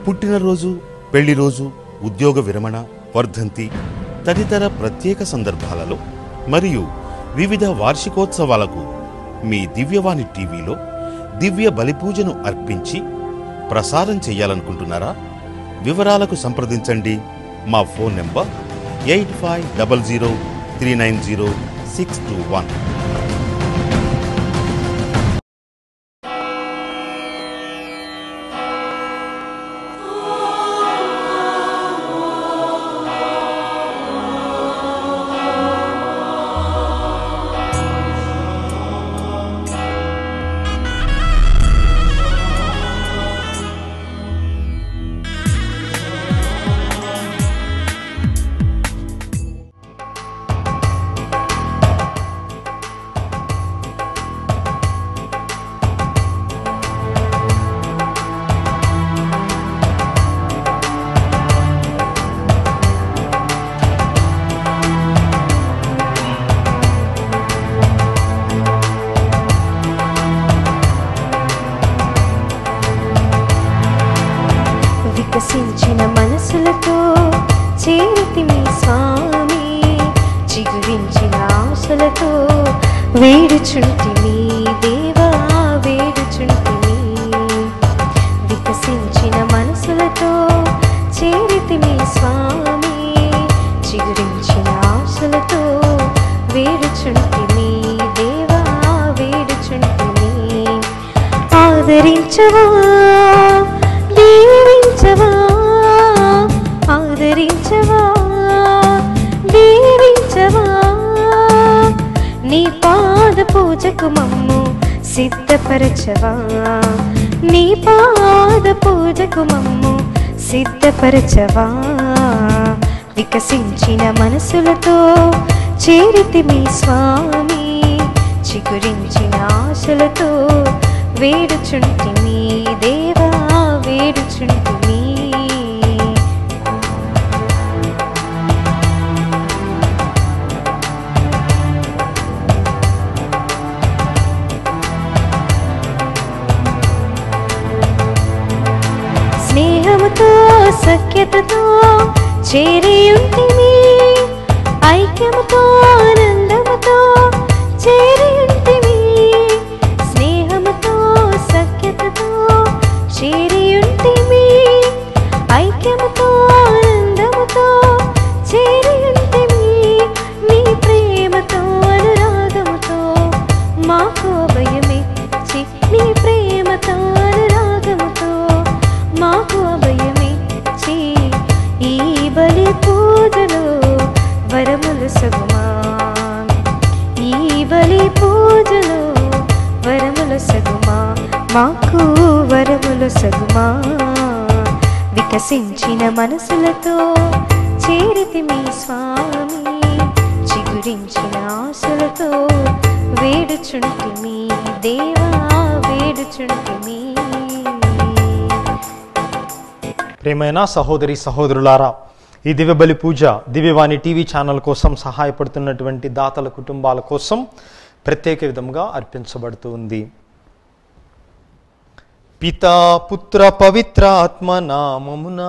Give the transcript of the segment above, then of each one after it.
పుట్టినరోజు పెళ్లి రోజు ఉద్యోగ విరమణ వర్ధంతి తదితర ప్రత్యేక సందర్భాలలో మరియు వివిధ వార్షికోత్సవాలకు మీ దివ్యవాణి టీవీలో దివ్య బలిపూజను అర్పించి ప్రసారం చేయాలనుకుంటున్నారా వివరాలకు సంప్రదించండి మా phone number eight five double zero three nine zero six two one వికసించిన మనసులతో చేరితి మీ స్వామి చిగురించిన ఆశలతో వేడుచుంటి మీ దేవా వేడుచుంటి మీ వికసించిన మనసులతో చేరితి మీ స్వామి చిగురించిన ఆశలతో వేడుచుంటి మీ దేవా వేడుచుంటి మీ ఆదరించవా దీవించవా ఆదరించవా దీవించవా నీ పాద పూజకు మమ్ము సిద్ధపరచవా నీ పాద పూజకు మమ్ము సిద్ధపరచవా వికసించిన మనసులతో చేరితి మీ స్వామి చిగురించిన ఆశలతో వేడుచుంటి మీ దేవా వేడుచుంటి మీ స్నేహముతో సఖ్యతతో చేరియుంటిమి ఐక్యముతో ఆనందముతో చేరియుంటిమి స్నేహముతో సఖ్యతతో చేరియుంటిమి ఐక్యముతో ఆనందముతో చేరియుంటిమి నీ ప్రేమతో అనురాగముతో మాకు అభయమిచ్చి నీ ప్రేమతో అనురాగముతో మాకు అభయమిచ్చి ఈ బలి పూజలో వరములు సగుమా ఈ బలి పూజలో వరములు సగుమా మాకు వరములు సగుమా వికసించిన మనసులతో చేరితి మీ స్వామి చిగురించిన ఆశలతో వేడుచుంటి మీ దేవా వేడుచుంటి మీ ప్రేమైన సహోదరి సహోదరులారా ఈ దివ్యబలి పూజ దివ్యవాణి టీవీ ఛానల్ కోసం సహాయపడుతున్నటువంటి దాతల కుటుంబాల కోసం ప్రత్యేక విధంగా అర్పించబడుతూ ఉంది పితా పుత్ర పవిత్ర ఆత్మ నామమునా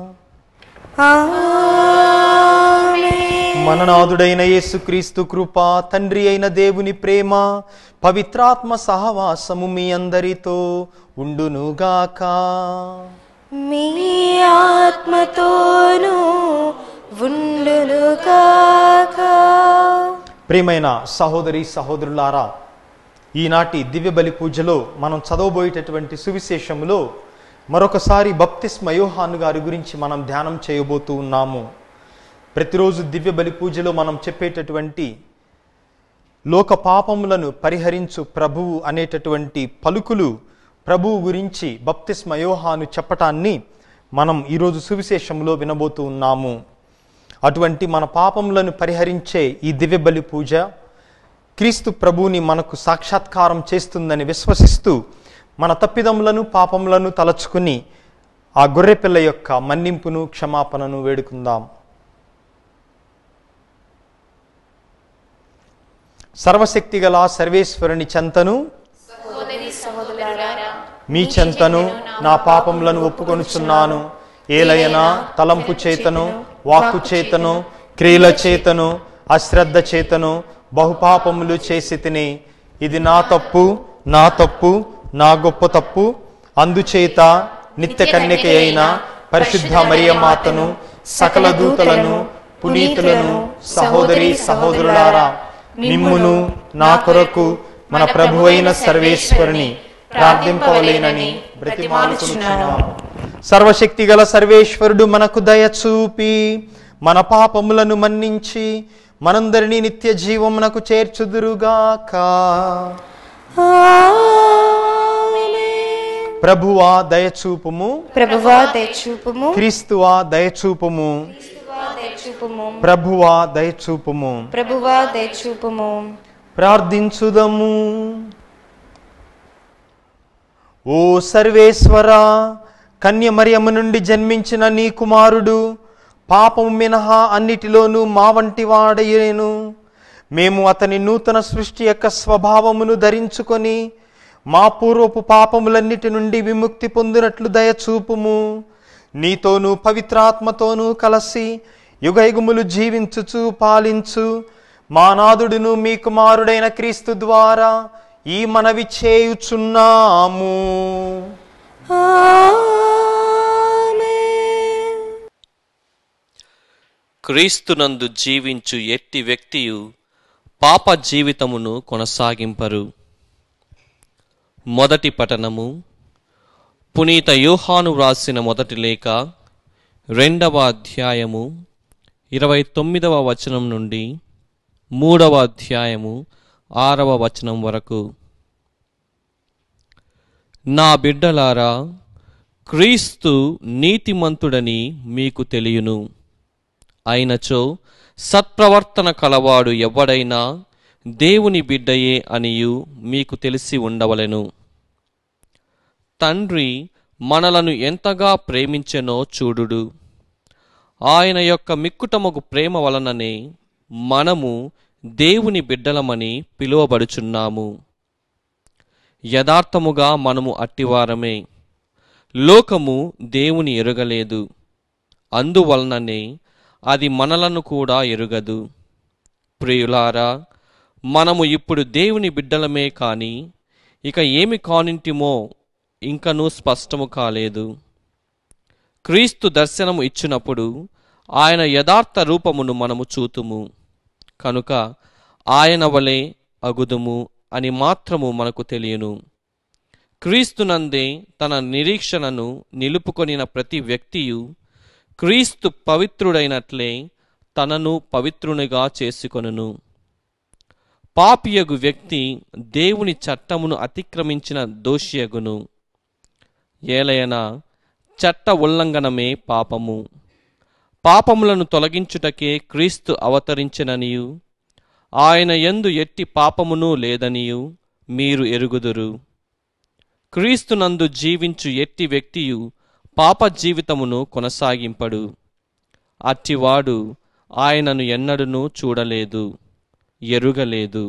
మననాథుడైన యేసుక్రీస్తు కృప తండ్రి అయిన దేవుని ప్రేమ పవిత్రాత్మ సహవాసము మీ అందరితో ఉండునుగాక మీ ఆత్మతోనూ ఉండును కాక ప్రియమైన సహోదరి సహోదరులారా ఈనాటి దివ్య బలి పూజలో మనం చదవబోయేటటువంటి సువిశేషములో మరొకసారి బప్తిస్మ యోహాను గారి గురించి మనం ధ్యానం చేయబోతూ ఉన్నాము ప్రతిరోజు దివ్య బలి పూజలో మనం చెప్పేటటువంటి లోక పాపములను పరిహరించు ప్రభువు అనేటటువంటి పలుకులు ప్రభువు గురించి బప్తిస్మ యోహాను చెప్పటాన్ని మనం ఈరోజు సువిశేషంలో వినబోతూ ఉన్నాము అటువంటి మన పాపములను పరిహరించే ఈ దివ్య బలి పూజ క్రీస్తు ప్రభువుని మనకు సాక్షాత్కారం చేస్తుందని విశ్వసిస్తూ మన తప్పిదములను పాపములను తలచుకుని ఆ గొర్రెపిల్ల యొక్క మన్నింపును క్షమాపణను వేడుకుందాం సర్వశక్తిగల సర్వేశ్వరుని చెంతను మీ చెంతను నా పాపములను ఒప్పుకొనుచున్నాను ఏలయనా తలంపు చేతను వాక్కు చేతను క్రియల చేతను అశ్రద్ధ చేతను బహుపాపములు చేసి తిని ఇది నా తప్పు నా తప్పు నా గొప్ప తప్పు అందుచేత నిత్య కన్యక అయిన పరిశుద్ధ మరియమాతను సకల దూతలను పునీతులను సహోదరి సహోదరులారా మిమ్మును నా కొరకు మన ప్రభువైన సర్వేశ్వరుని ప్రార్థింపవలేనని బ్రతిమాలుచున్నాను సర్వశక్తి గల సర్వేశ్వరుడు మనకు దయ చూపి మన పాపములను మన్నించి మనందరినీ నిత్య జీవమునకు చేర్చుదురుగాక ప్రభువా దయచూపుము ప్రభువా దయచూపుము క్రీస్తువా దయచూపుము దయచూపుము ప్రభువా దయచూపుము ప్రభువా దయచూపుము ప్రార్థించుదము ఓ సర్వేశ్వర కన్యమరియము నుండి జన్మించిన నీ కుమారుడు పాపము మినహా అన్నిటిలోనూ మా వంటి వాడయేను మేము అతని నూతన సృష్టి యొక్క స్వభావమును ధరించుకొని మా పూర్వపు పాపములన్నిటి నుండి విముక్తి పొందినట్లు దయచూపుము నీతోనూ పవిత్రాత్మతోనూ కలసి యుగయుగములు జీవించుచు పాలించు మా నాదుడును మీ కుమారుడైన క్రీస్తు ద్వారా ఈ మనవి చేయుచున్నాము క్రీస్తునందు జీవించు ఎట్టి వ్యక్తియు పాప జీవితమును కొనసాగింపరు మొదటి పఠనము పునీత యోహాను వ్రాసిన మొదటి లేఖ రెండవ అధ్యాయము ఇరవై తొమ్మిదవ వచనం నుండి మూడవ అధ్యాయము ఆరవ వచనం వరకు నా బిడ్డలారా క్రీస్తు నీతిమంతుడని మీకు తెలియను అయినచో సత్ప్రవర్తన కలవాడు ఎవడైనా దేవుని బిడ్డయే అనియు మీకు తెలిసి ఉండవలెను తండ్రి మనలను ఎంతగా ప్రేమించెనో చూడుడు ఆయన యొక్క మిక్కుటముగు ప్రేమ వలననే మనము దేవుని బిడ్డలమని పిలువబడుచున్నాము యథార్థముగా మనము అట్టివారమే లోకము దేవుని ఎరుగలేదు అందువలననే అది మనలను కూడా ఎరుగదు ప్రియులారా మనము ఇప్పుడు దేవుని బిడ్డలమే కాని ఇక ఏమి కానింటిమో ఇంకనూ స్పష్టము కాలేదు క్రీస్తు దర్శనము ఇచ్చినప్పుడు ఆయన యథార్థ రూపమును మనము చూతుము కనుక ఆయన వలె అగుదుము అని మాత్రము మనకు తెలియను క్రీస్తునందే తన నిరీక్షణను నిలుపుకొనిన ప్రతి వ్యక్తియు క్రీస్తు పవిత్రుడైనట్లే తనను పవిత్రునిగా చేసుకొనును పాపియగు వ్యక్తి దేవుని చట్టమును అతిక్రమించిన దోషియగును ఏలయన చట్ట ఉల్లంఘనమే పాపము పాపములను తొలగించుటకే క్రీస్తు అవతరించిననియు ఆయన యందు ఎట్టి పాపమును లేదనియు మీరు ఎరుగుదురు క్రీస్తునందు జీవించు ఎట్టి వ్యక్తియు పాప జీవితమును కొనసాగింపడు అట్టివాడు ఆయనను ఎన్నడూనూ చూడలేదు ఎరుగలేదు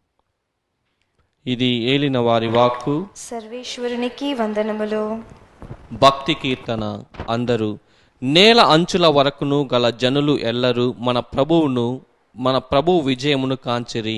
ఇది ఏలిన వారి వాక్కు సర్వేశ్వరునికి వందనములు భక్తి కీర్తన అందరూ నేల అంచుల వరకును గల జనులు ఎల్లరూ మన ప్రభువును మన ప్రభు విజయమును కాంచిరి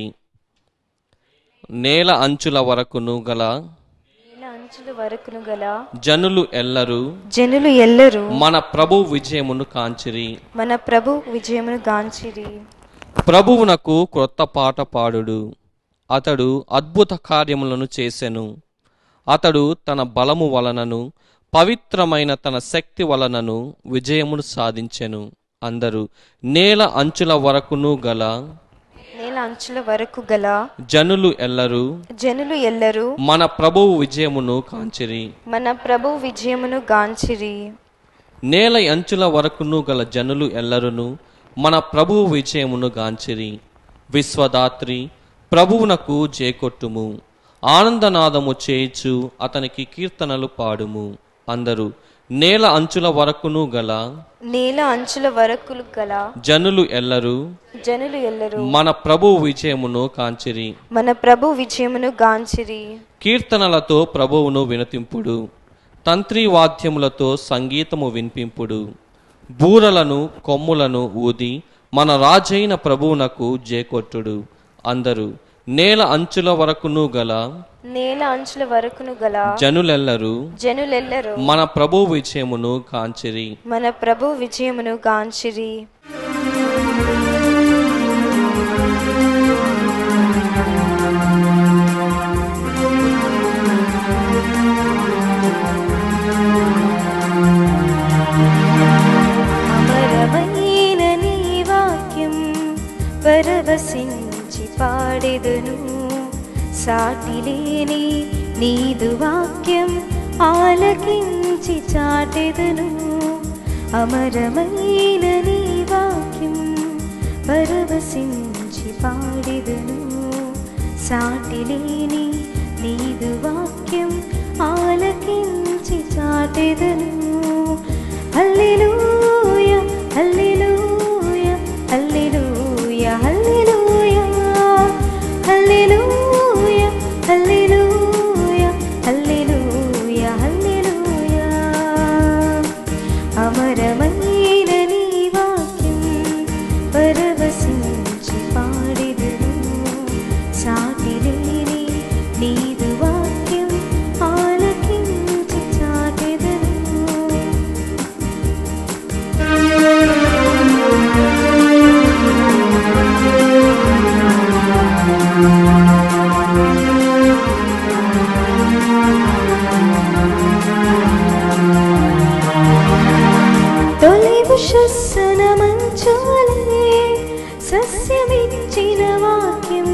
నేల అంచుల వరకును గల నేల అంచుల వరకును గల జనులు ఎల్లరూ జనులు ఎల్లరూ మన ప్రభు విజయమును కాంచిరి మన ప్రభు విజయమును గాంచిరి ప్రభువునకు క్రొత్త పాట పాడుడు అతడు అద్భుత కార్యములను చేసెను అతడు తన బలము వలనను పవిత్రమైన తన శక్తి వలనను విజయమును సాధించెను అందరూ నేల అంచుల వరకును గల నేల అంచుల వరకు గల జనులు ఎల్లరూ జనులు ఎల్లరూ మన ప్రభువు విజయమును కాంచిరి మన ప్రభు విజయమును గాంచిరి నేల అంచుల వరకును గల జనులు ఎల్లరును మన ప్రభువు విజయమును గాంచిరి విశ్వదాత్రి ప్రభువునకు జేకొట్టుము ఆనందనాదము చేయిచు అతనికి కీర్తనలు పాడుము అందరూ నేల అంచుల వరకును గల నేల అంచుల వరకు గల జనులు ఎల్లరూ జనులు ఎల్లరూ మన ప్రభు విజయమును కాంచిరి మన ప్రభు విజయమును గాంచిరి కీర్తనలతో ప్రభువును వినతింపుడు తంత్రి వాద్యములతో సంగీతము వినిపింపుడు బూరలను కొమ్ములను ఊది మన రాజైన ప్రభువునకు జేకొట్టుడు అందరూ నేల అంచుల వరకును గల నేల అంచుల వరకును గల జనులెల్లరూ జనులెల్లరూ మన ప్రభు విజయమును కాంచిరి మన ప్రభు విజయమును గాంచిరి అమరమైన నీ వాక్యం పరవశించి పాడెదను సాటిలేని నీదు వాక్యం ఆలకించి చాటెదను అమరమైన నీ వాక్యం పరవశించి పాడెదను సాటిలేని నీదు వాక్యం ఆలకించి చాటెదను హల్లెలూయ హల్లెలూయ హల్లెలూయ హల్లెలూయ హల్లెలూయ హల్లెలూయ హల్లెలూయ హల్లెలూయ అమరమైన నీ వాక్యం పరవశించి పాడెదను సాటిలేని నీదు వాక్యం ఆలకించి చాటెదను తొలి ఉషస్సున మంచులే సస్యమిచ్చిన వాక్యం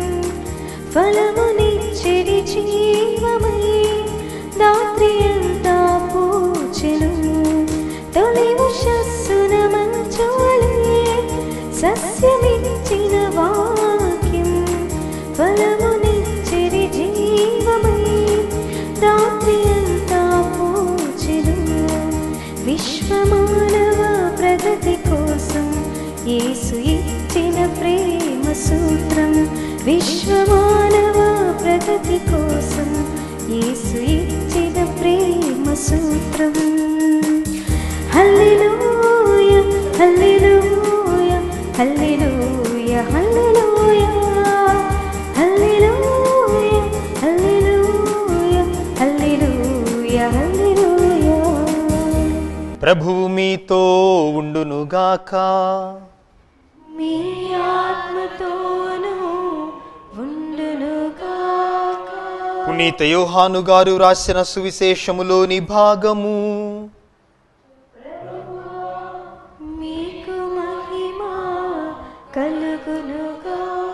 ఫలమునిచ్చడి జీవమై రాత్రి అంతా పూచెను తొలి ఉషస్సున మంచులే సస్యమిచ్చిన వాక్యం ఫలమునిచ్చడి జీవమై రాత్రి అంతా పూచెను విశ్వమానవ ప్రగతి కోసం యేసు ఇచ్చిన ప్రేమ సూత్రం విశ్వమానవ ప్రగతి కోసం యేసు ఇచ్చిన ప్రేమ సూత్రం హల్లెలూయ హల్లెలూయ హల్లెలూయ హల్లెలూయ హల్లెలూయ హల్లెలూయ హల్లెలూయ హల్లెలూయ ప్రభువు మీతో ఉండునుగాక మీ ఆత్మతోనూ ఉండునుగాక పునీత యోహాను గారు రాసిన సువిశేషములోని భాగము మీకు మహిమ కలుగునుగాక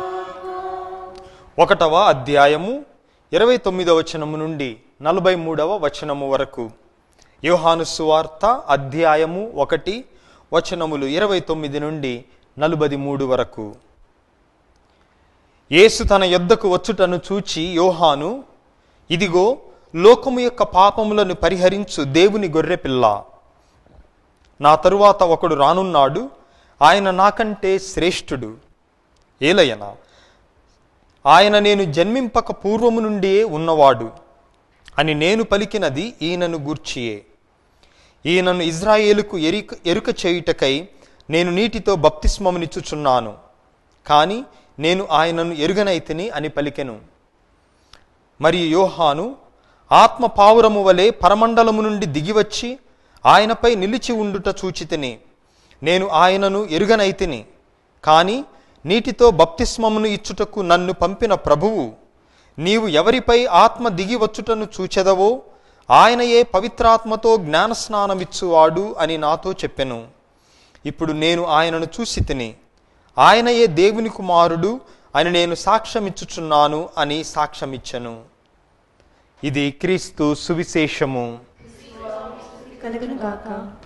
ఒకటవ అధ్యాయము ఇరవై తొమ్మిదవ వచనము నుండి నలభై మూడవ వచనము వరకు యోహాను సువార్త అధ్యాయము ఒకటి వచనములు ఇరవై తొమ్మిది నుండి నలభై మూడు వరకు యేసు తన యొద్దకు వచ్చుటను చూచి యోహాను ఇదిగో లోకము యొక్క పాపములను పరిహరించు దేవుని గొర్రెపిల్ల నా తరువాత ఒకడు రానున్నాడు ఆయన నాకంటే శ్రేష్ఠుడు ఏలయనా ఆయన నేను జన్మింపక పూర్వము నుండియే ఉన్నవాడు అని నేను పలికినది ఈయనను గూర్చియే ఈయనను ఇజ్రాయేలుకు ఎరిక ఎరుక చేయుటకై నేను నీటితో బప్తిస్మమునిచ్చుచున్నాను కానీ నేను ఆయనను ఎరుగనైతిని అని పలికెను మరియు యోహాను ఆత్మ పావురము వలె పరమండలము నుండి దిగివచ్చి ఆయనపై నిలిచి ఉండుట చూచితిని నేను ఆయనను ఎరుగనైతిని కానీ నీటితో బప్తిస్మమును ఇచ్చుటకు నన్ను పంపిన ప్రభువు నీవు ఎవరిపై ఆత్మ దిగి వచ్చుటను చూచెదవో ఆయనయే పవిత్రాత్మతో జ్ఞానస్నానమిచ్చువాడు అని నాతో చెప్పెను ఇప్పుడు నేను ఆయనను చూసి తిని ఆయనయే దేవుని కుమారుడు అని నేను సాక్ష్యమిచ్చుచున్నాను అని సాక్ష్యమిచ్చెను ఇది క్రీస్తు సువిశేషము కలుగునుగాక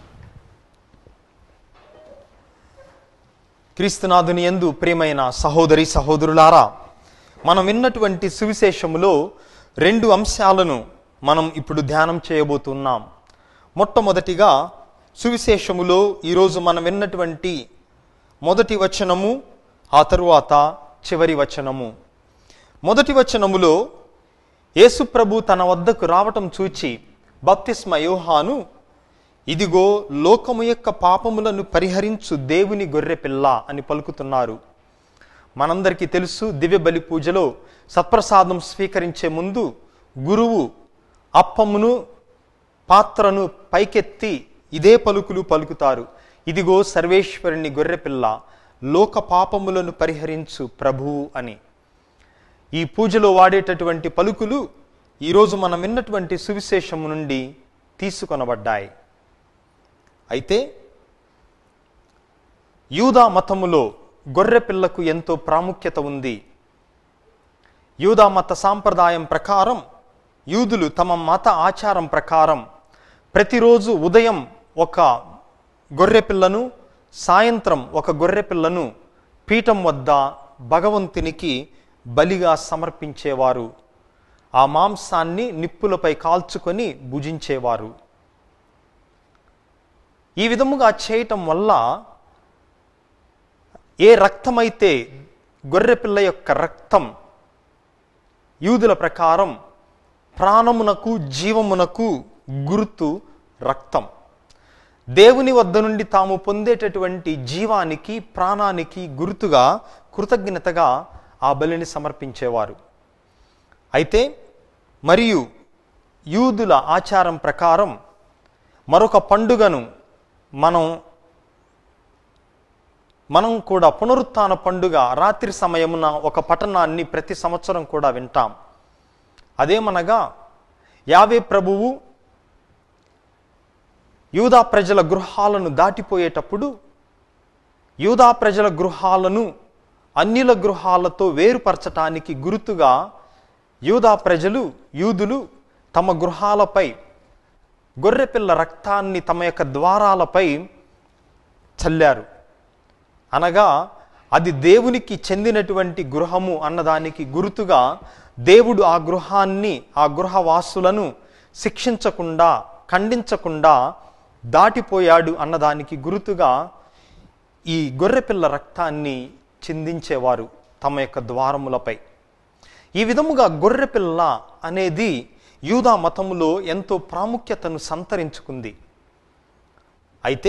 క్రీస్తునాథుని యందు ప్రియమైన సహోదరి సహోదరులారా మనం విన్నటువంటి సువిశేషములో రెండు అంశాలను మనం ఇప్పుడు ధ్యానం చేయబోతున్నాం మొట్టమొదటిగా సువిశేషములో ఈరోజు మనం విన్నటువంటి మొదటి వచనము ఆ తరువాత చివరి వచనము మొదటి వచనములో యేసుప్రభు తన వద్దకు రావటం చూచి బప్తిస్మ యోహాను ఇదిగో లోకము యొక్క పాపములను పరిహరించు దేవుని గొర్రెపిల్ల అని పలుకుతున్నారు మనందరికీ తెలుసు దివ్య బలి పూజలో సత్ప్రసాదం స్వీకరించే ముందు గురువు అప్పమును పాత్రను పైకెత్తి ఇదే పలుకులు పలుకుతారు ఇదిగో సర్వేశ్వరుని గొర్రెపిల్ల లోక పాపములను పరిహరించు ప్రభువు అని ఈ పూజలో వాడేటటువంటి పలుకులు ఈరోజు మనం విన్నటువంటి సువిశేషము నుండి తీసుకొనబడ్డాయి అయితే యూదా మతములో గొర్రెపిల్లకు ఎంతో ప్రాముఖ్యత ఉంది యూదా మత సాంప్రదాయం ప్రకారం యూదులు తమ మత ఆచారం ప్రకారం ప్రతిరోజు ఉదయం ఒక గొర్రెపిల్లను సాయంత్రం ఒక గొర్రెపిల్లను పీఠం వద్ద భగవంతునికి బలిగా సమర్పించేవారు ఆ మాంసాన్ని నిప్పులపై కాల్చుకొని భుజించేవారు ఈ విధముగా చేయటం వల్ల ఏ రక్తమైతే గొర్రెపిల్ల యొక్క రక్తం యూదుల ప్రకారం ప్రాణమునకు జీవమునకు గుర్తు రక్తం దేవుని వద్ద నుండి తాము పొందేటటువంటి జీవానికి ప్రాణానికి గుర్తుగా కృతజ్ఞతగా ఆ బలిని సమర్పించేవారు అయితే మరియు యూదుల ఆచారం ప్రకారం మరొక పండుగను మనం మనం కూడా పునరుత్థాన పండుగ రాత్రి సమయమున ఒక పట్టణాన్ని ప్రతి సంవత్సరం కూడా వింటాం అదేమనగా యావే ప్రభువు యూదా ప్రజల గృహాలను దాటిపోయేటప్పుడు యూదా ప్రజల గృహాలను అన్యుల గృహాలతో వేరుపరచటానికి గుర్తుగా యూదా ప్రజలు యూదులు తమ గృహాలపై గొర్రెపిల్ల రక్తాన్ని తమ యొక్క ద్వారాలపై చల్లారు అనగా అది దేవునికి చెందినటువంటి గృహము అన్నదానికి గుర్తుగా దేవుడు ఆ గృహాన్ని ఆ గృహవాసులను శిక్షించకుండా ఖండించకుండా దాటిపోయాడు అన్నదానికి గుర్తుగా ఈ గొర్రెపిల్ల రక్తాన్ని చిందించేవారు తమ యొక్క ద్వారములపై ఈ విధముగా గొర్రెపిల్ల అనేది యూదా మతములో ఎంతో ప్రాముఖ్యతను సంతరించుకుంది అయితే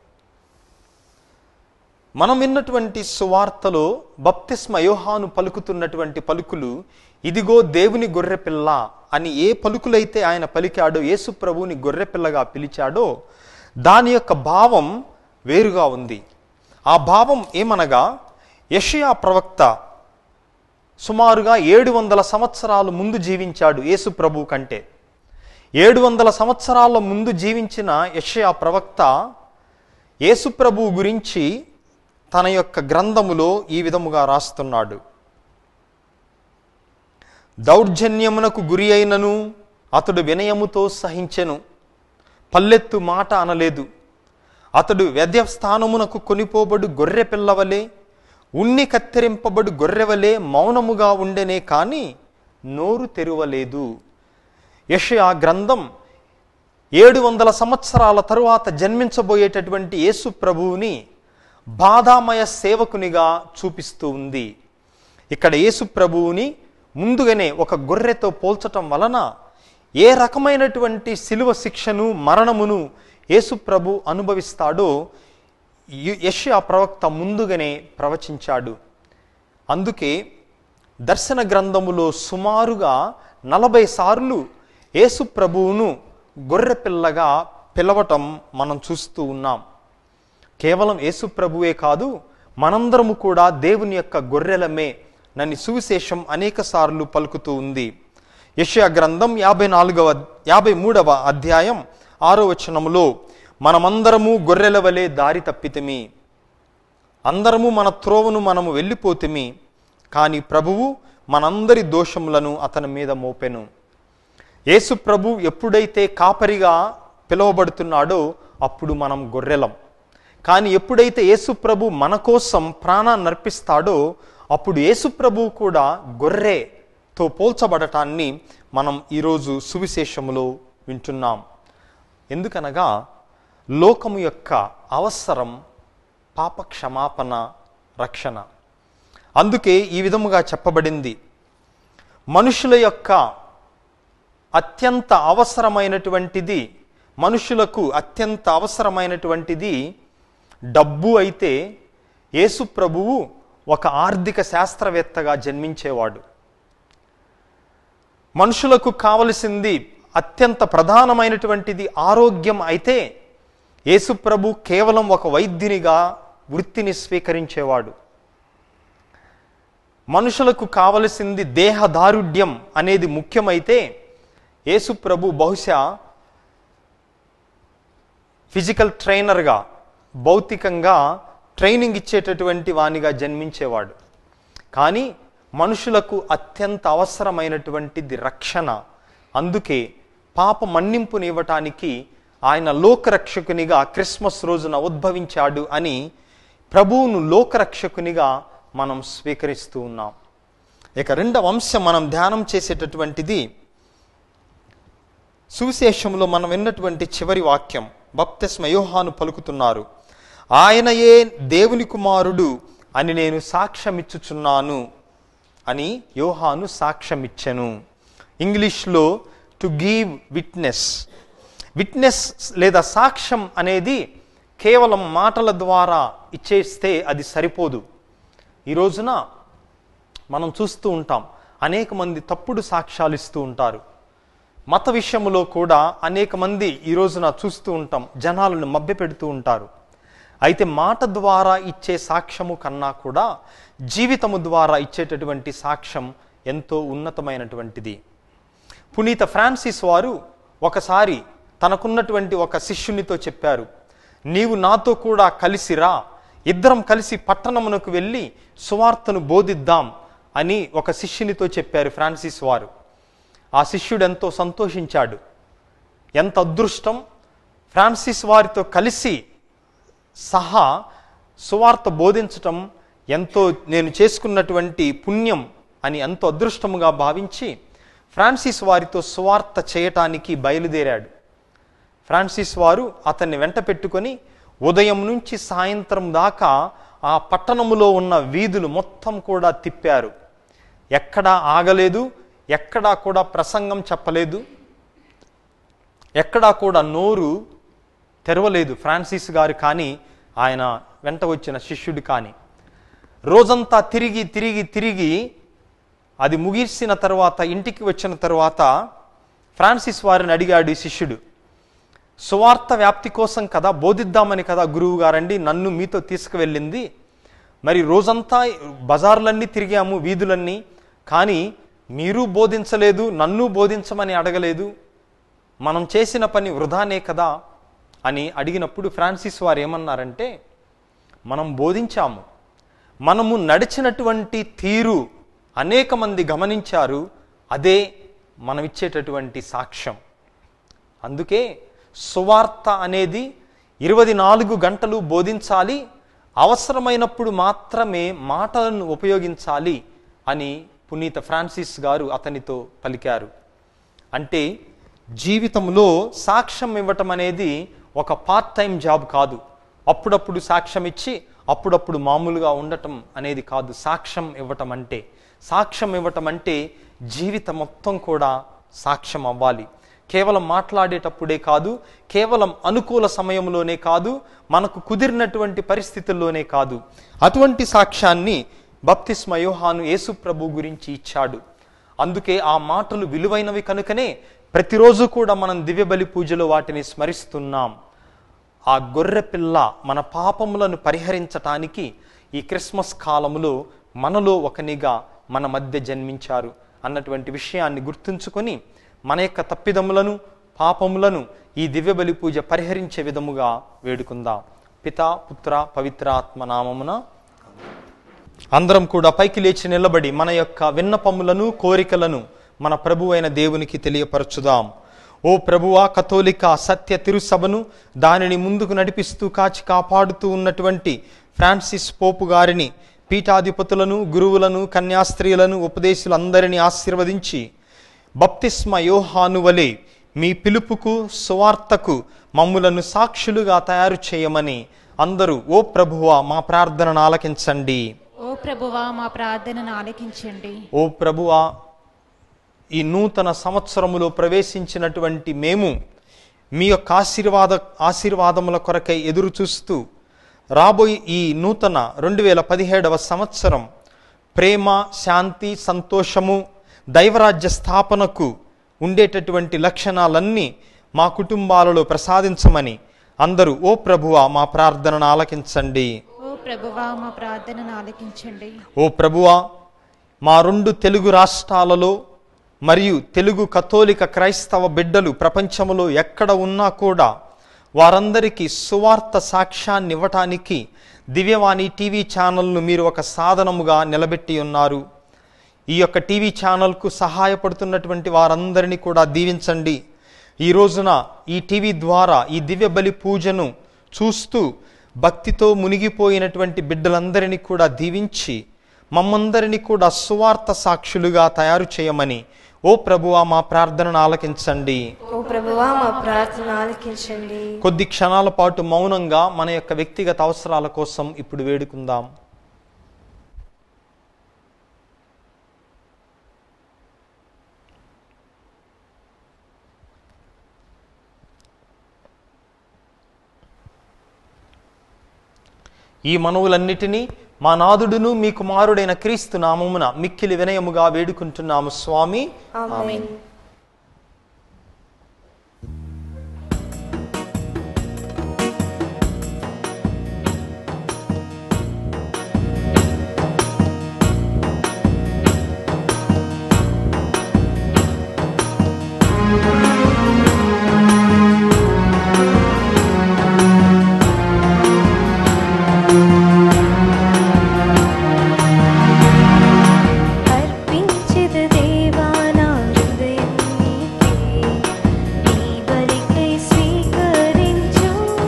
మనం విన్నటువంటి సువార్తలో బప్తిస్మ యోహాను పలుకుతున్నటువంటి పలుకులు ఇదిగో దేవుని గొర్రెపిల్ల అని ఏ పలుకులైతే ఆయన పలికాడో యేసు ప్రభువుని గొర్రెపిల్లగా పిలిచాడో దాని యొక్క భావం వేరుగా ఉంది ఆ భావం ఏమనగా యషయా ప్రవక్త సుమారుగా ఏడు వందల సంవత్సరాలు ముందు జీవించాడు యేసు ప్రభు కంటే ఏడు వందల సంవత్సరాల ముందు జీవించిన యషయా ప్రవక్త యేసు ప్రభు గురించి తన యొక్క గ్రంథములో ఈ విధముగా రాస్తున్నాడు దౌర్జన్యమునకు గురి అయినను అతడు వినయముతో సహించెను పల్లెత్తు మాట అనలేదు అతడు వ్యధ్యస్థానమునకు కొనిపోబడు గొర్రె పిల్లవలే ఉన్ని కత్తిరింపబడు గొర్రెవలే మౌనముగా ఉండెనే కాని నోరు తెరువలేదు యషయా గ్రంథం ఏడు వందల సంవత్సరాల తరువాత జన్మించబోయేటటువంటి యేసు ప్రభువుని బాధామయ సేవకునిగా చూపిస్తూ ఉంది ఇక్కడ యేసు ప్రభువుని ముందుగానే ఒక గొర్రెతో పోల్చటం వలన ఏ రకమైనటువంటి శిలువ శిక్షను మరణమును యేసు ప్రభు అనుభవిస్తాడో యష్యా ప్రవక్త ముందుగానే ప్రవచించాడు అందుకే దర్శన గ్రంథములో సుమారుగా నలభై సార్లు యేసు ప్రభువును గొర్రెపిల్లగా పిలవటం మనం చూస్తూ ఉన్నాం కేవలం యేసు ప్రభువే కాదు మనందరము కూడా దేవుని యొక్క గొర్రెలమే నన్ను సువిశేషం అనేక సార్లు పలుకుతూ ఉంది యషయా గ్రంథం యాభై నాలుగవ యాభై మూడవ అధ్యాయం ఆరో వచనములో మనమందరము గొర్రెల వలె దారి తప్పితిమి అందరము మన త్రోవను మనము వెళ్ళిపోతిమి కానీ ప్రభువు మనందరి దోషములను అతని మీద మోపెను యేసు ప్రభు ఎప్పుడైతే కాపరిగా పిలువబడుతున్నాడో అప్పుడు మనం గొర్రెలం కానీ ఎప్పుడైతే యేసు ప్రభు మన కోసం ప్రాణాన్ని అర్పిస్తాడో అప్పుడు యేసు ప్రభు కూడా గొర్రెతో పోల్చబడటాన్ని మనం ఈరోజు సువిశేషములో వింటున్నాం ఎందుకనగా లోకము యొక్క అవసరం పాప క్షమాపణ రక్షణ అందుకే ఈ విధముగా చెప్పబడింది మనుషుల యొక్క అత్యంత అవసరమైనటువంటిది మనుషులకు అత్యంత అవసరమైనటువంటిది డబ్బు అయితే యేసు ప్రభువు ఒక ఆర్థిక శాస్త్రవేత్తగా జన్మించేవాడు మనుషులకు కావలసింది అత్యంత ప్రధానమైనటువంటిది ఆరోగ్యం అయితే యేసు ప్రభు కేవలం ఒక వైద్యునిగా వృత్తిని స్వీకరించేవాడు మనుషులకు కావలసింది దేహ దారుఢ్యం అనేది ముఖ్యమైతే యేసు ప్రభు బహుశా ఫిజికల్ ట్రైనర్గా భౌతికంగా ట్రైనింగ్ ఇచ్చేటటువంటి వానిగా జన్మించేవాడు కానీ మనుషులకు అత్యంత అవసరమైనటువంటిది రక్షణ అందుకే పాప మన్నింపునివ్వటానికి ఆయన లోకరక్షకునిగా క్రిస్మస్ రోజున ఉద్భవించాడు అని ప్రభువును లోకరక్షకునిగా మనం స్వీకరిస్తూ ఉన్నాం ఇక రెండవ అంశం మనం ధ్యానం చేసేటటువంటిది సువిశేషంలో మనం విన్నటువంటి చివరి వాక్యం బప్తిస్మ యోహాను పలుకుతున్నారు ఆయనయే దేవుని కుమారుడు అని నేను సాక్ష్యమిచ్చుచున్నాను అని యోహాను సాక్ష్యమిచ్చెను ఇంగ్లీష్లో టు గివ్ విట్నెస్ విట్నెస్ లేదా సాక్ష్యం అనేది కేవలం మాటల ద్వారా ఇచ్చేస్తే అది సరిపోదు ఈ రోజున మనం చూస్తూ ఉంటాం అనేక మంది తప్పుడు సాక్ష్యాలు ఇస్తూ ఉంటారు మత విషయంలో కూడా అనేక మంది ఈ రోజున చూస్తూ ఉంటాం జనాలను మభ్యపెడుతూ ఉంటారు అయితే మాట ద్వారా ఇచ్చే సాక్ష్యము కన్నా కూడా జీవితము ద్వారా ఇచ్చేటటువంటి సాక్ష్యం ఎంతో ఉన్నతమైనటువంటిది పునీత ఫ్రాన్సిస్ వారు ఒకసారి తనకున్నటువంటి ఒక శిష్యునితో చెప్పారు నీవు నాతో కూడా కలిసిరా ఇద్దరం కలిసి పట్టణమునకు వెళ్ళి సువార్తను బోధిద్దాం అని ఒక శిష్యునితో చెప్పారు ఫ్రాన్సిస్ వారు ఆ శిష్యుడు ఎంతో సంతోషించాడు ఎంత అదృష్టం ఫ్రాన్సిస్ వారితో కలిసి సహా సువార్త బోధించటం ఎంతో నేను చేసుకున్నటువంటి పుణ్యం అని ఎంతో అదృష్టముగా భావించి ఫ్రాన్సిస్ వారితో సువార్త చేయటానికి బయలుదేరాడు ఫ్రాన్సిస్ వారు అతన్ని వెంట పెట్టుకొని ఉదయం నుంచి సాయంత్రం దాకా ఆ పట్టణములో ఉన్న వీధులు మొత్తం కూడా తిప్పారు ఎక్కడా ఆగలేదు ఎక్కడా కూడా ప్రసంగం చెప్పలేదు ఎక్కడా కూడా నోరు తెరవలేదు ఫ్రాన్సిస్ గారు కానీ ఆయన వెంట వచ్చిన శిష్యుడు కానీ రోజంతా తిరిగి తిరిగి తిరిగి అది ముగిసిన తర్వాత ఇంటికి వచ్చిన తర్వాత ఫ్రాన్సిస్ వారిని అడిగాడు ఈ శిష్యుడు సువార్త వ్యాప్తి కోసం కదా బోధిద్దామని కదా గురువు గారండి నన్ను మీతో తీసుకువెళ్ళింది మరి రోజంతా బజార్లన్నీ తిరిగాము వీధులన్నీ కానీ మీరు బోధించలేదు నన్ను బోధించమని అడగలేదు మనం చేసిన పని వృధానే కదా అని అడిగినప్పుడు ఫ్రాన్సిస్ వారు ఏమన్నారంటే మనం బోధించాము మనము నడిచినటువంటి తీరు అనేక మంది గమనించారు అదే మనం ఇచ్చేటటువంటి సాక్ష్యం అందుకే సువార్త అనేది ఇరవై నాలుగు గంటలు బోధించాలి అవసరమైనప్పుడు మాత్రమే మాటలను ఉపయోగించాలి అని పునీత ఫ్రాన్సిస్ గారు అతనితో పలికారు అంటే జీవితంలో సాక్ష్యం ఇవ్వటం అనేది ఒక పార్ట్ టైం జాబ్ కాదు అప్పుడప్పుడు సాక్ష్యం ఇచ్చి అప్పుడప్పుడు మామూలుగా ఉండటం అనేది కాదు సాక్ష్యం ఇవ్వటం అంటే సాక్ష్యం ఇవ్వటం అంటే జీవితం మొత్తం కూడా సాక్ష్యం అవ్వాలి కేవలం మాట్లాడేటప్పుడే కాదు కేవలం అనుకూల సమయంలోనే కాదు మనకు కుదిరినటువంటి పరిస్థితుల్లోనే కాదు అటువంటి సాక్ష్యాన్ని బప్తిస్మ యోహాను యేసు ప్రభు గురించి ఇచ్చాడు అందుకే ఆ మాటలు విలువైనవి కనుకనే ప్రతిరోజు కూడా మనం దివ్యబలి పూజలో వాటిని స్మరిస్తున్నాం ఆ గొర్రె పిల్ల మన పాపములను పరిహరించటానికి ఈ క్రిస్మస్ కాలములో మనలో ఒకనిగా మన మధ్య జన్మించారు అన్నటువంటి విషయాన్ని గుర్తుంచుకొని మన యొక్క తప్పిదములను పాపములను ఈ దివ్యబలి పూజ పరిహరించే విధముగా వేడుకుందాం పితా పుత్ర పవిత్ర ఆత్మ నామమున అందరం కూడా పైకి లేచి నిలబడి మన యొక్క విన్నపములను కోరికలను మన ప్రభు అయిన దేవునికి తెలియపరచుదాం ఓ ప్రభువా కథోలిక సత్య తిరుసభను దానిని ముందుకు నడిపిస్తూ కాచి కాపాడుతూ ఉన్నటువంటి ఫ్రాన్సిస్ పోపు గారిని పీఠాధిపతులను గురువులను కన్యాస్త్రీలను ఉపదేశులందరినీ ఆశీర్వదించి బప్తిస్మ యోహాను వలె మీ పిలుపుకు సువార్తకు మమ్ములను సాక్షులుగా తయారు చేయమని అందరూ ఓ ప్రభువా మా ప్రార్థనను ఆలకించండి ఓ ప్రభువా మా ప్రార్థనను ఆలకించండి ఓ ప్రభువా ఈ నూతన సంవత్సరములో ప్రవేశించినటువంటి మేము మీ యొక్క ఆశీర్వాద ఆశీర్వాదముల కొరకై ఎదురు చూస్తూ రాబోయే ఈ నూతన రెండు వేల పదిహేడవ సంవత్సరం ప్రేమ శాంతి సంతోషము దైవరాజ్య స్థాపనకు ఉండేటటువంటి లక్షణాలన్నీ మా కుటుంబాలలో ప్రసాదించమని అందరూ ఓ ప్రభువా మా ప్రార్థనను ఆలకించండి ఓ ప్రభువా మా ప్రార్థనను ఆలకించండి ఓ ప్రభువా మా రెండు తెలుగు రాష్ట్రాలలో మరియు తెలుగు కథోలిక క్రైస్తవ బిడ్డలు ప్రపంచంలో ఎక్కడ ఉన్నా కూడా వారందరికీ సువార్త సాక్ష్యాన్ని ఇవ్వటానికి దివ్యవాణి టీవీ ఛానల్ను మీరు ఒక సాధనముగా నిలబెట్టి ఉన్నారు ఈ యొక్క టీవీ ఛానల్కు సహాయపడుతున్నటువంటి వారందరినీ కూడా దీవించండి ఈ రోజున ఈ టీవీ ద్వారా ఈ దివ్య బలి పూజను చూస్తూ భక్తితో మునిగిపోయినటువంటి బిడ్డలందరినీ కూడా దీవించి మమ్మందరినీ కూడా సువార్త సాక్షులుగా తయారు చేయమని ఓ ప్రభువా మా ప్రార్థనను ఆలకించండి ఓ ప్రభువా మా ప్రార్థన ఆలకించండి కొద్ది క్షణాల పాటు మౌనంగా మన యొక్క వ్యక్తిగత అవసరాల కోసం ఇప్పుడు వేడుకుందాం ఈ మనవులన్నిటినీ మా నాదుడును మీ కుమారుడైన క్రీస్తు నామమున మిక్కిలి వినయముగా వేడుకుంటున్నాము స్వామి ఆమేన్ అర్పించిద దేవా నా హృదయం నీకే నీ బలికై స్వీకరించు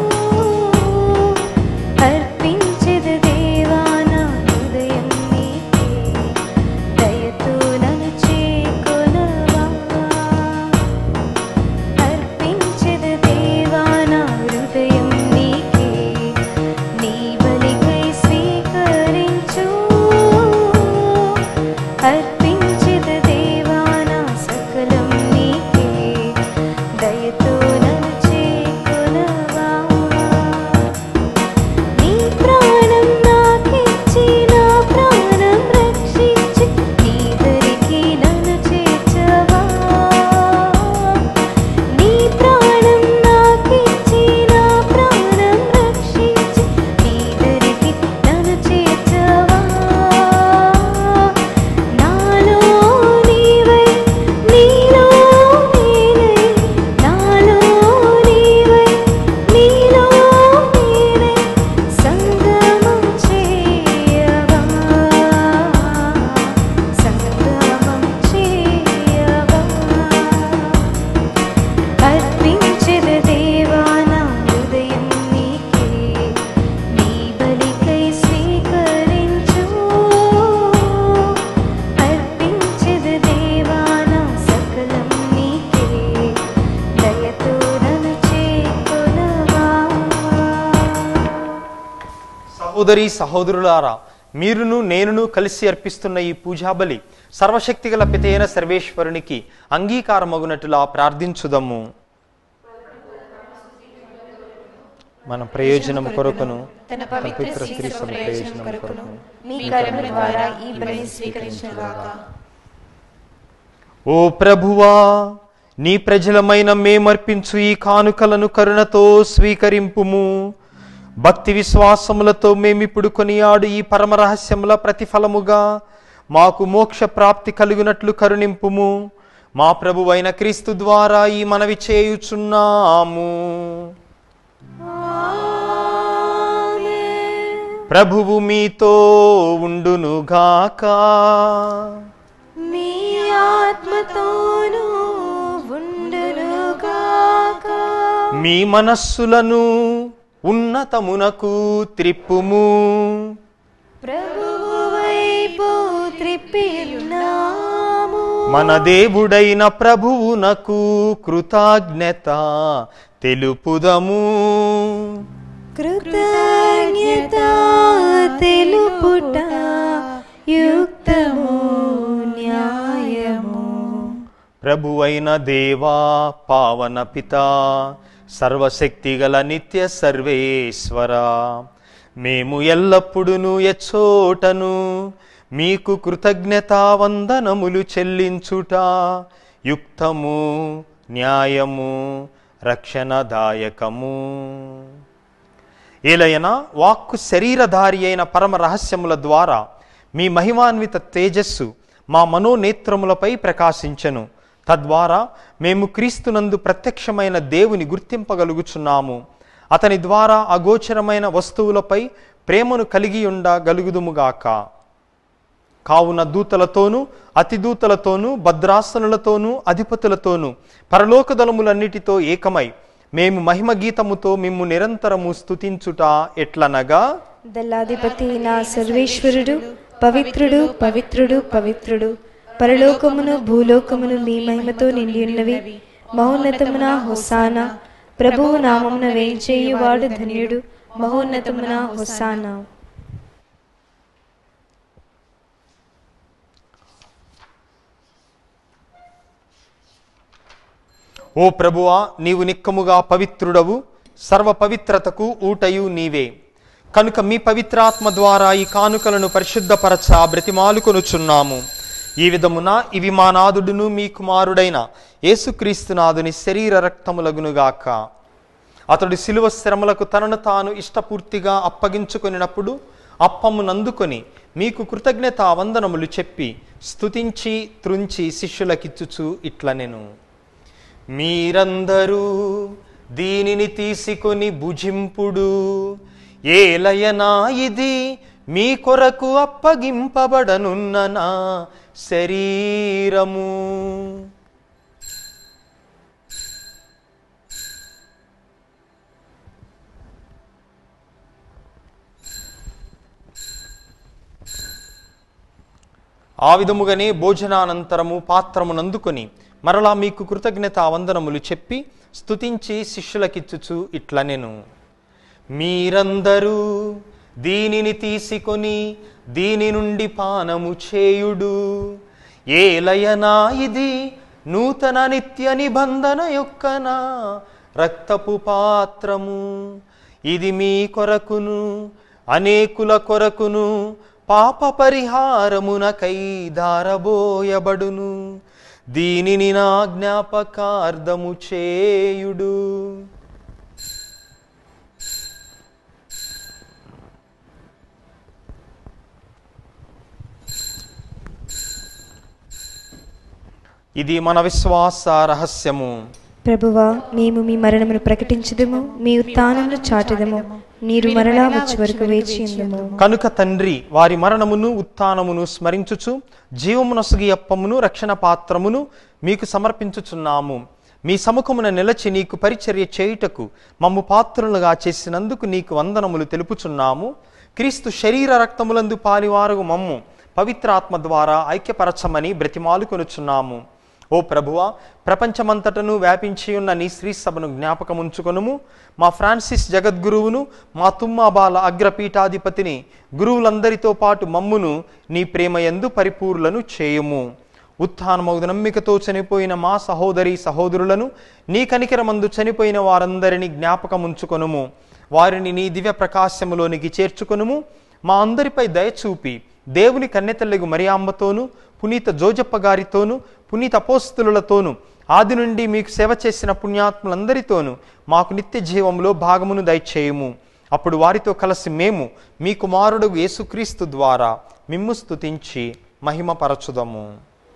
అర్పించిద దేవా నా హృదయం నీకే దయతో నన్ను చేకొనవా అర్పించిద దేవా నా హృదయం నీకే నీ బలికై స్వీకరించు అర్పించిద దేవా నా సకలం నీకే దయతో నన్ను చేకొనవా నీ ప్రాణం నాకిచ్చి నా ప్రాణం రక్షించి నీ దరికి నన్ను చేర్చవా నీ ప్రాణం నాకిచ్చి నా ప్రాణం రక్షించి నీ దరికి నన్ను చేర్చవా నాలో నీవై నీలో నేనై నాలో నీవై నీలో నేనై సంగమం చేయవా సంగమం చేయవా అర్పించిన దేవా నా హృదయం నీకే నీ బలికై స్వీకరించు అర్పించిన దేవా నా సకలం నీకే దయతో నన్ను చేకొనవా సహోదరి సహోదరులారా మీరును నేనును కలిసి అర్పిస్తున్న ఈ పూజాబలి సర్వశక్తిగల పితైన సర్వేశ్వరునికి అంగీకారమగునట్టులా ప్రార్థించుదము మన ప్రయోజనం కొరకును తన పవిత్ర స్త్రీ సమ ప్రయోజనం కొరకును మీ కరుణ ద్వారా ఈ బలిని స్వీకరించుగాక ఓ ప్రభువా నీ ప్రజలమైన మేమర్పించు ఈ కానుకలను కరుణతో స్వీకరింపుము భక్తి విశ్వాసములతో మేమిప్పుడు కొనియాడు ఈ పరమ రహస్యముల ప్రతిఫలముగా మాకు మోక్ష ప్రాప్తి కలుగునట్లు కరుణింపుము మా ప్రభువైన క్రీస్తు ద్వారా ఈ మనవి చేయుచున్నాము ప్రభువు మీతో ఉండునుగాక మీ ఆత్మతోనూ ఉండునుగాక మీ మనస్సులను ఉన్నతమునకు త్రిప్పుము ప్రభువు వైపు త్రిప్పియున్నాము మన దేవుడైన ప్రభువునకు కృతజ్ఞత తెలుపుదము కృతజ్ఞత తెలుపుట యుక్తము న్యాయము ప్రభువైన దేవా పావన పిత సర్వశక్తిగల నిత్య సర్వేశ్వర మేము ఎల్లప్పుడూ ఎచ్చోటను మీకు కృతజ్ఞతావందనములు చెల్లించుట యుక్తము న్యాయము రక్షణదాయకము ఏలయన వాక్కు శరీరధారి అయిన పరమ రహస్యముల ద్వారా మీ మహిమాన్విత తేజస్సు మా మనోనేత్రములపై ప్రకాశించెను తద్వారా మేము క్రీస్తునందు ప్రత్యక్షమైన దేవుని గుర్తింపగలుగుచున్నాము అతని ద్వారా అగోచరమైన వస్తువులపై ప్రేమను కలిగి ఉండగలుగుదుముగాక కావున దూతలతోనూ అతిదూతలతోనూ భద్రాసనులతోనూ అధిపతులతోనూ పరలోక దళములన్నిటితో ఏకమై మేము మహిమ గీతముతో మిమ్ము నిరంతరము స్తుతించుట ఎట్లనగా దళాధిపతి నా సర్వేశ్వరుడు పవిత్రుడు పవిత్రుడు పవిత్రుడు పరలోకమును భూలోకమును మీ మహిమతో నిండి ఉన్నవి మహోన్నతమున హొసాన ప్రభువు నామమున వేంచేయువాడు ధన్యుడు మహోన్నతమున హొసానా ఓ ప్రభువా నీవు నిక్కముగా పవిత్రుడవు సర్వ పవిత్రతకు ఊటయు నీవే కనుక మీ పవిత్రాత్మ ద్వారా ఈ కానుకలను పరిశుద్ధపరచ బ్రతిమాలుకొనుచున్నాము ఈ విధమున ఇవి మా నాదుడును మీ కుమారుడైన యేసుక్రీస్తునాథుని శరీర రక్తములగునుగాక అతడు శిలువ శ్రమలకు తనను తాను ఇష్టపూర్తిగా అప్పగించుకొనినప్పుడు అప్పమునందుకొని మీకు కృతజ్ఞత వందనములు చెప్పి స్తుతించి త్రుంచి శిష్యులకిచ్చుచు ఇట్లనెను మీరందరూ దీనిని తీసుకొని భుజింపుడు ఏలయనా ఇది మీ కొరకు అప్పగింపబడనున్న నా శరీరము ఆ విధముగానే భోజనానంతరము పాత్రమునందుకొని మరలా మీకు కృతజ్ఞత వందనములు చెప్పి స్తుతించి శిష్యులకిచ్చుచు ఇట్లనెను మీరందరూ దీనిని తీసుకొని దీని నుండి పానము చేయుడు ఏలయనా ఇది నూతన నిత్య నిబంధన యొక్క నా రక్తపు పాత్రము ఇది మీ కొరకును అనేకుల కొరకును పాప పరిహారమునకై దారబోయబడును దీనిని నా జ్ఞాపకార్థము చేయుడు ఇది మన విశ్వాస రహస్యము ప్రభువా మేము మీ మరణమును ప్రకటించదము మీ ఉత్థానమును చాటదము నీరు మరలా వచ్చే వరకు వేచి ఉందము కనుక తండ్రి వారి మరణమును ఉత్థానమును స్మరించుచు జీవమునొసగి అప్పమును రక్షణ పాత్రమును మీకు సమర్పించుచున్నాము మీ సముఖమున నిలచి నీకు పరిచర్య చేయుటకు మమ్ము పాత్రులుగా చేసినందుకు నీకు వందనములు తెలుపుచున్నాము క్రీస్తు శరీర రక్తములందు పాలివారు మమ్ము పవిత్రాత్మ ద్వారా ఐక్యపరచమని బ్రతిమాలుకొనుచున్నాము ఓ ప్రభువా ప్రపంచమంతటను వ్యాపించి ఉన్న నీ శ్రీ సభను జ్ఞాపకముంచుకొనుము మా ఫ్రాన్సిస్ జగద్గురువును మా తుమ్మాబాల అగ్రపీఠాధిపతిని గురువులందరితో పాటు మమ్మును నీ ప్రేమయందు పరిపూర్లను చేయుము ఉత్థానమౌదు నమ్మికతో చనిపోయిన మా సహోదరి సహోదరులను నీ కనికరమందు చనిపోయిన వారందరినీ జ్ఞాపకముంచుకొనుము వారిని నీ దివ్య ప్రకాశములోనికి చేర్చుకొనుము మా అందరిపై దయచూపి దేవుని కన్నెతల్లిగు మరియాంబతోను పునీత జోజప్ప గారితోను పునీత అపోస్తులతోను ఆది నుండి మీకు సేవ చేసిన పుణ్యాత్ములందరితోనూ మాకు నిత్య జీవంలో భాగమును దయచేయము అప్పుడు వారితో కలిసి మేము మీ కుమారుడు యేసుక్రీస్తు ద్వారా మిమ్ము స్తుతించి మహిమపరచుదము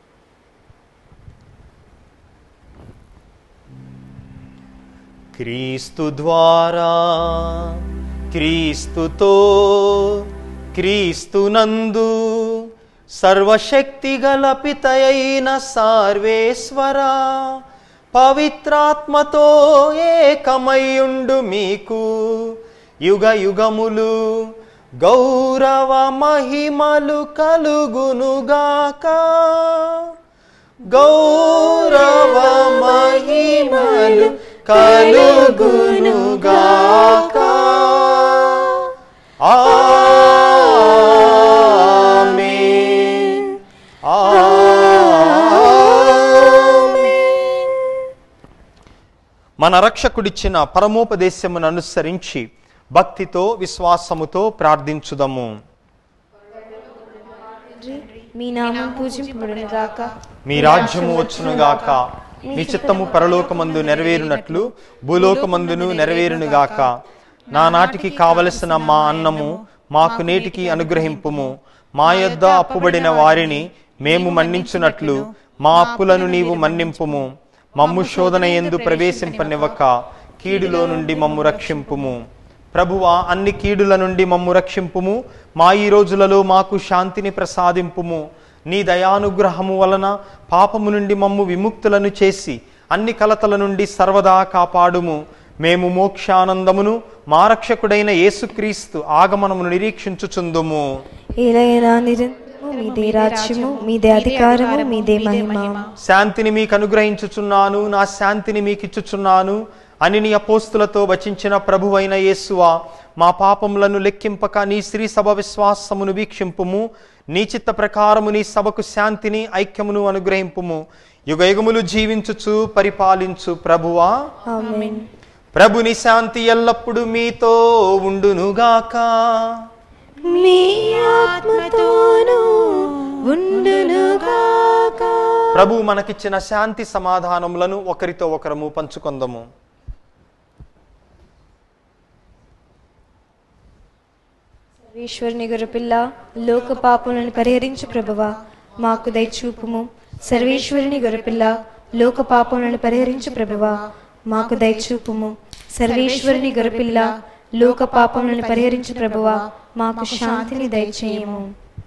క్రీస్తు ద్వారా క్రీస్తుతో క్రీస్తునందు సర్వశక్తి గల పితయైన సార్వేశ్వర పవిత్రాత్మతో ఏకమయ్యుండు మీకు యుగ యుగములు గౌరవ మహిమలు కలుగునుగాక గౌరవ మహిమలు కలుగునుగాక ఆమేన్. ఆమేన్. మన రక్షకుడిచ్చిన పరమోపదేశమును అనుసరించి భక్తితో విశ్వాసముతో ప్రార్థించుదము మీ నామం పూజింపబడును గాక మీ రాజ్యము వచ్చునుగాక మీ చిత్తము పరలోకమందు నెరవేరునట్లు భూలోకమందును నెరవేరునుగాక నా నాటికి కావలసిన మా అన్నము మాకు నేటికి అనుగ్రహింపుము మా యొద్ద అప్పుబడిన వారిని మేము మన్నించునట్లు మా అప్పులను నీవు మన్నింపుము మమ్ము శోధన ఎందు ప్రవేశింపనివ్వక కీడులో నుండి మమ్ము రక్షింపుము ప్రభువా అన్ని కీడుల నుండి మమ్ము రక్షింపుము మా ఈ రోజులలో మాకు శాంతిని ప్రసాదింపుము నీ దయానుగ్రహము వలన పాపము నుండి మమ్ము విముక్తులను చేసి అన్ని కలతల నుండి సర్వదా కాపాడుము మేము మోక్షానందమును మా రక్షకుడైన యేసుక్రీస్తు ఆగమనమును నిరీక్షించుచుందుము ఏలైనా నిరంతరము మీదే రాజ్యము మీదే అధికారము మీదే మహిమ శాంతిని మీకు అనుగ్రహించుచున్నాను నా శాంతిని మీకు ఇచ్చుచున్నాను అని నీ అపోస్తులతో వచించిన ప్రభువైన యేసువా మా పాపములను లెక్కింపక నీ శ్రీ సభ విశ్వాసమును వీక్షింపుము నీ చిత్త ప్రకారము నీ సభకు శాంతిని ఐక్యమును అనుగ్రహింపుము యుగ యుగములు జీవించుచు పరిపాలించు ప్రభువా ఆమేన్ ప్రభుని శాంతి ఎల్లప్పుడూ మీతో ఉండునుగాక మీ ఆత్మతోను ఉండును గాక ప్రభు మనకిచ్చిన శాంతి సమాధానములను ఒకరితో ఒకరము పంచుకొందము సర్వేశ్వరుని గొర్రెపిల్ల లోక పాపములను పరిహరించు ప్రభువా మాకు దయచూపుము సర్వేశ్వరుని గొర్రెపిల్ల లోక పాపములను పరిహరించు ప్రభువా మాకు దయచూపుము సర్వేశ్వరుని గొర్రెపిల్ల లోక పాపములను పరిహరించు ప్రభువా మాకు శాంతిని దయచేయము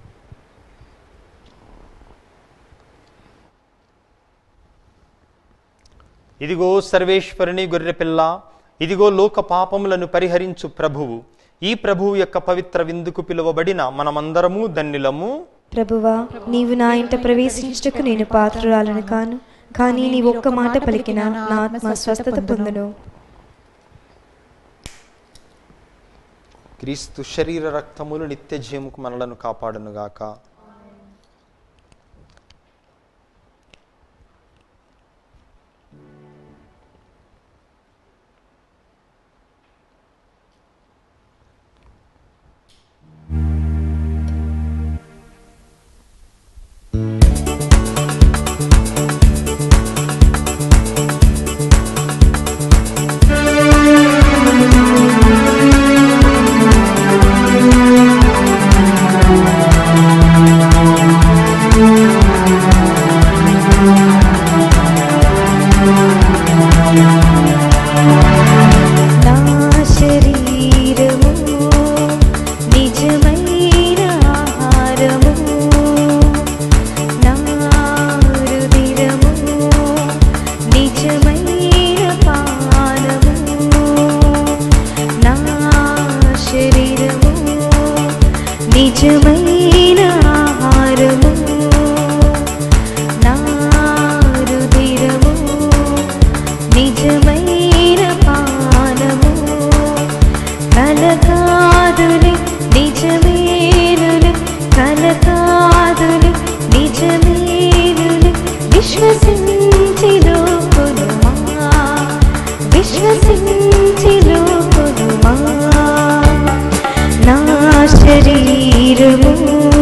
ఇదిగో సర్వేశ్వరుని గొర్రెపిల్ల ఇదిగో లోక పాపములను పరిహరించు ప్రభువు ఈ ప్రభువు యొక్క పవిత్ర విందుకు పిలువబడిన మనమందరము ధన్యులము ప్రభువా నీవు నా ఇంట ప్రవేశించుటకు నేను పాత్రురాలను కాను కానీ నీ ఒక్క మాట పలికిన నా ఆత్మ స్వస్థత పొందును క్రీస్తు శరీర రక్తములు నిత్య జీవముకు మనలను కాపాడునుగాక నా శరీరము నిజమైన ఆహారము నా రుధిరము నిజమైన పానము నా శరీరము నిజమైన ఆహారము నా రుధిరము నిజమైన పానము కలకాదులు నిజమేనులు కలకాదులు నిజమేనులు విశ్వసించి లోకునుమా విశ్వసించి లోకునుమా నా శరీరము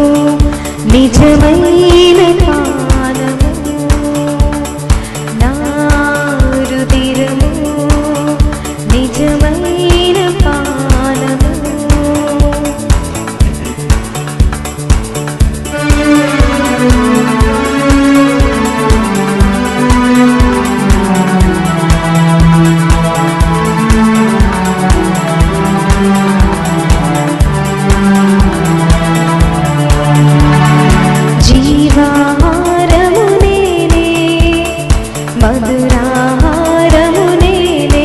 నిజమైన పానము నా రుధిరము నిజమైన పానము జీవాహారము నేనే మధురాహారము నేనే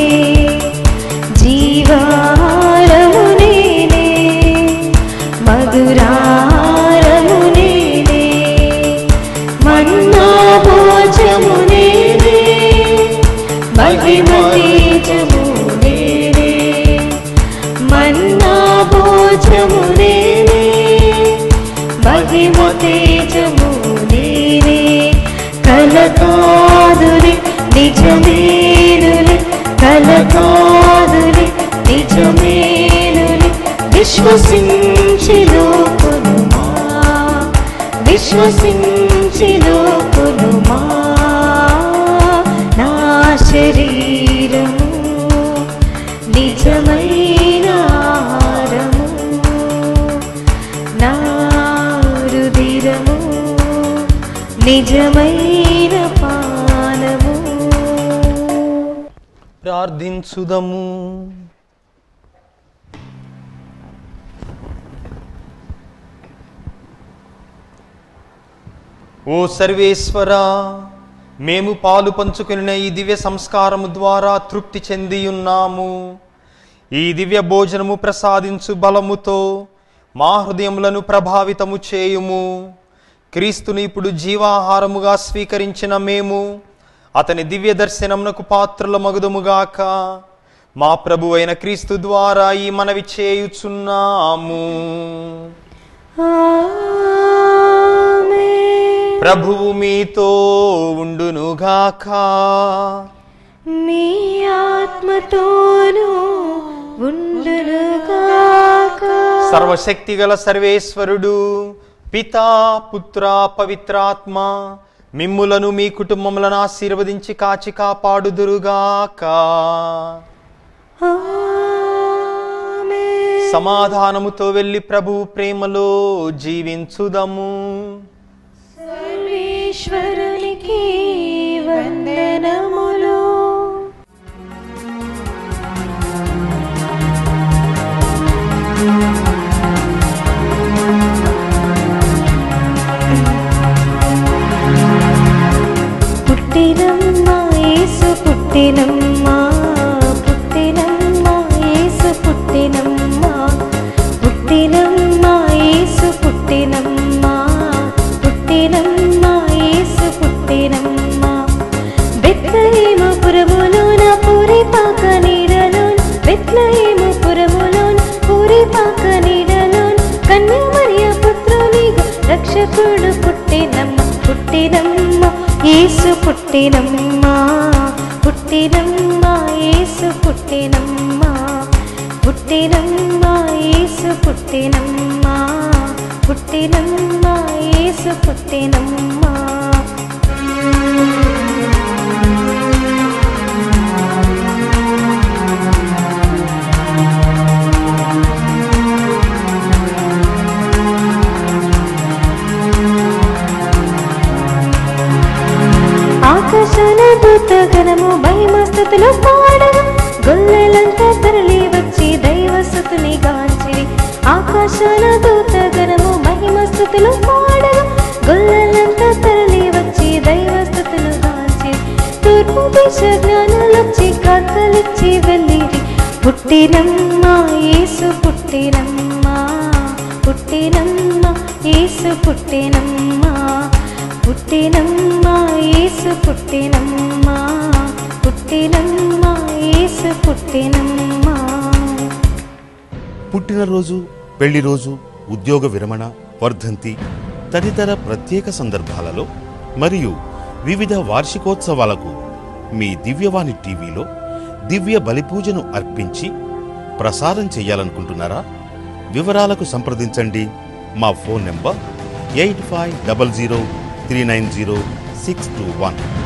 జీవాహారము నేనే మధురాహారము నేనే మన్నా భోజనము రాజము నేనే మహిమ తేజము నేనే కలకాదులే నిజమేనులే కలకాదులే నిజమేనులే విశ్వసించి లోకునుమా విశ్వసించి లోకునుమా నా శరీరము నిజమైన ఆహారము నా రుధిరము నిజమైన పానము ప్రార్థించుదము ఓ సర్వేశ్వర మేము పాలు పంచుకున్న ఈ దివ్య సంస్కారము ద్వారా తృప్తి చెంది ఉన్నాము ఈ దివ్య భోజనము ప్రసాదించు బలముతో మా హృదయములను ప్రభావితము చేయుము క్రీస్తుని ఇప్పుడు జీవాహారముగా స్వీకరించిన మేము అతని దివ్య దర్శనమునకు పాత్రుల మగుదముగాక మా ప్రభు అయిన క్రీస్తు ద్వారా ఈ మనవి చేయుచున్నాము ఆమేన్. ప్రభువు మీతో ఉండునుగాక మీ ఆత్మతోనూ ఉండునుగాక సర్వశక్తిగల సర్వేశ్వరుడు పితా పుత్ర పవిత్రాత్మ మిమ్ములను మీ కుటుంబములను ఆశీర్వదించి కాచి కాపాడుదురుగాక ఆమేన్. సమాధానముతో వెళ్ళి ప్రభువు ప్రేమలో జీవించుదము సర్వేశ్వరునికి వందనములు పుట్టినమ్మా యేసు పుట్టినమ్మా పుట్టినమ్మా యేసు పుట్టినమ్మా పుట్టినమ్మా యేసు పుట్టినమ్మా పుట్టినమ్మా యేసు పుట్టినమ్మా బెత్లహేము పురములోన పూరి పాక నీడలోన బెత్లహేము పురములోన పూరి పాక నీడలోన కన్య మరియ పుత్రునిగా రక్షకుడు పుట్టినమ్మ పుట్టినమ్మ యేసు పుట్టినమ్మ పుట్టినమ్మ యేసు పుట్టినమ్మ పుట్టినమ్మ యేసు పుట్టినమ్మ పుట్టినమ్మ యేసు పుట్టినమ్మ ఆకాశాన దూత గణము మహిమస్థుతులు పాడగా గొల్లెలంతా తరలి వచ్చి దైవస్థుతుని గాంచిరి ఆకాశాన దూత గణము మహిమస్థుతులు పాడగా గొల్లెలంతా తరలి వచ్చి దైవస్థుతులు గాంచిరి తూర్పు దేశ జ్ఞానులొచ్చి కాకలిచ్చి వెళ్ళిరి పుట్టినమ్మ యేసు పుట్టినమ్మ పుట్టినమ్మ యేసు పుట్టినమ్మ పుట్టినమ్మ యేసు పుట్టినమ్మ పుట్టినమ్మ యేసు పుట్టినమ్మ పుట్టినరోజు పెళ్లి రోజు ఉద్యోగ విరమణ వర్ధంతి తదితర ప్రత్యేక సందర్భాలలో మరియు వివిధ వార్షికోత్సవాలకు మీ దివ్యవాణి టీవీలో దివ్య బలిపూజను అర్పించి ప్రసారం చేయాలనుకుంటున్నారా వివరాలకు సంప్రదించండి మా phone number eight five double zero three nine zero six two one